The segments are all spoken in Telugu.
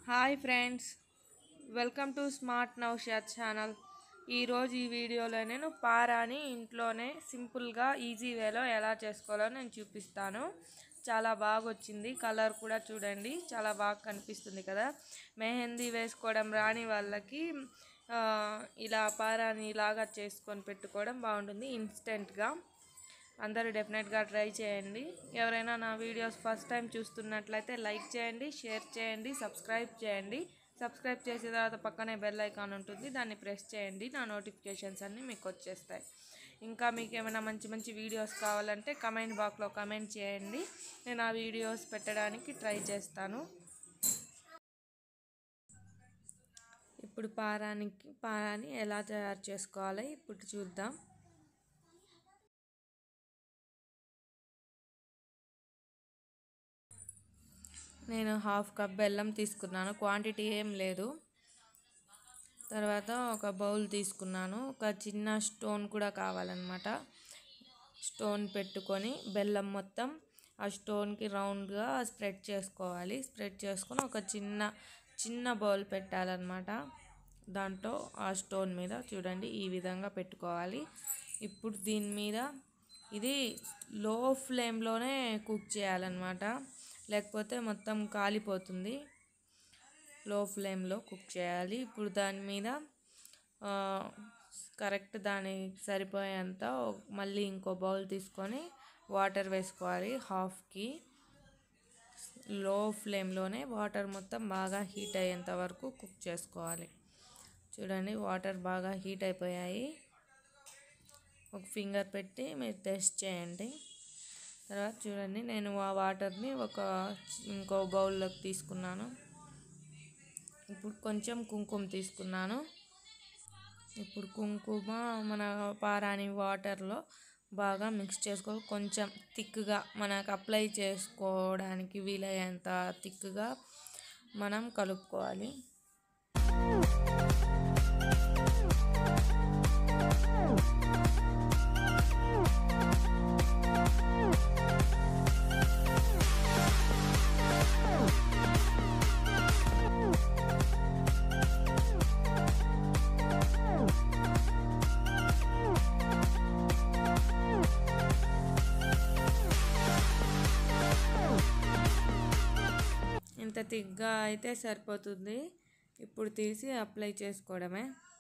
hi friends welcome to smart Naushad channel ఈరోజు ఈ వీడియోలో నేను పారాని ఇంట్లోనే సింపుల్గా ఈజీ వేలో ఎలా చేసుకోవాలో నేను చూపిస్తాను చాలా బాగా వచ్చింది కలర్ కూడా చూడండి చాలా బాగా కనిపిస్తుంది కదా మెహందీ వేసుకోవడం రాని వాళ్ళకి ఆ, ఇలా పారాని ఇలాగా చేసుకొని పెట్టుకోవడం బాగుంటుంది ఇన్స్టెంట్గా అందరూ డెఫినెట్గా ట్రై చేయండి ఎవరైనా నా వీడియోస్ ఫస్ట్ టైం చూస్తున్నట్లయితే లైక్ చేయండి షేర్ చేయండి సబ్స్క్రైబ్ చేయండి సబ్స్క్రైబ్ చేసిన తర్వాత పక్కనే బెల్ ఐకాన్ ఉంటుంది దాన్ని ప్రెస్ చేయండి నా నోటిఫికేషన్స్ అన్నీ మీకు వచ్చేస్తాయి ఇంకా మీకు ఏమైనా మంచి మంచి వీడియోస్ కావాలంటే కమెంట్ బాక్స్లో కమెంట్ చేయండి నేను ఆ వీడియోస్ పెట్టడానికి ట్రై చేస్తాను ఇప్పుడు పారానికి పారాని ఎలా తయారు చేసుకోవాలి ఇప్పుడు చూద్దాం నేను హాఫ్ కప్ బెల్లం తీసుకున్నాను క్వాంటిటీ ఏం లేదు తర్వాత ఒక బౌల్ తీసుకున్నాను ఒక చిన్న స్టోన్ కూడా కావాలన్నమాట స్టోన్ పెట్టుకొని బెల్లం మొత్తం ఆ స్టోన్కి రౌండ్గా స్ప్రెడ్ చేసుకోవాలి స్ప్రెడ్ చేసుకొని ఒక చిన్న చిన్న బౌల్ పెట్టాలన్నమాట దాంట్లో ఆ స్టోన్ మీద చూడండి ఈ విధంగా పెట్టుకోవాలి ఇప్పుడు దీని మీద ఇది లో ఫ్లేమ్లోనే కుక్ చేయాలన్నమాట లేకపోతే మొత్తం కాలిపోతుంది లో ఫ్లేమ్లో కుక్ చేయాలి ఇప్పుడు దాని మీద ఆ, కరెక్ట్ దానికి సరిపోయేంత మళ్ళీ ఇంకో బౌల్ తీసుకొని వాటర్ వేసుకోవాలి హాఫ్కి లో ఫ్లేమ్లోనే వాటర్ మొత్తం బాగా హీట్ అయ్యేంత వరకు కుక్ చేసుకోవాలి చూడండి వాటర్ బాగా హీట్ అయిపోయాయి ఒక ఫింగర్ పెట్టి మీరు టెస్ట్ చేయండి తర్వాత చూడండి నేను ఆ వాటర్ని ఒక ఇంకో బౌల్లోకి తీసుకున్నాను ఇప్పుడు కొంచెం కుంకుమ తీసుకున్నాను ఇప్పుడు కుంకుమ మన పారాని వాటర్లో బాగా మిక్స్ చేసుకో కొంచెం థిక్గా మనకు అప్లై చేసుకోవడానికి వీలయ్యేంత థిక్గా మనం కలుపుకోవాలి ఇంత థిక్గా అయితే సరిపోతుంది ఇప్పుడు తీసి అప్లై చేసుకోవడమే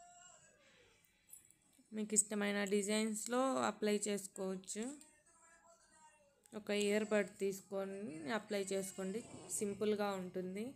మీకు ఇష్టమైన డిజైన్స్లో అప్లై చేసుకోవచ్చు ఒక ఇయర్ బడ్ తీసుకొని అప్లై చేసుకోండి సింపుల్గా ఉంటుంది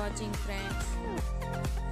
వాచింగ్ ఫ్రెండ్స్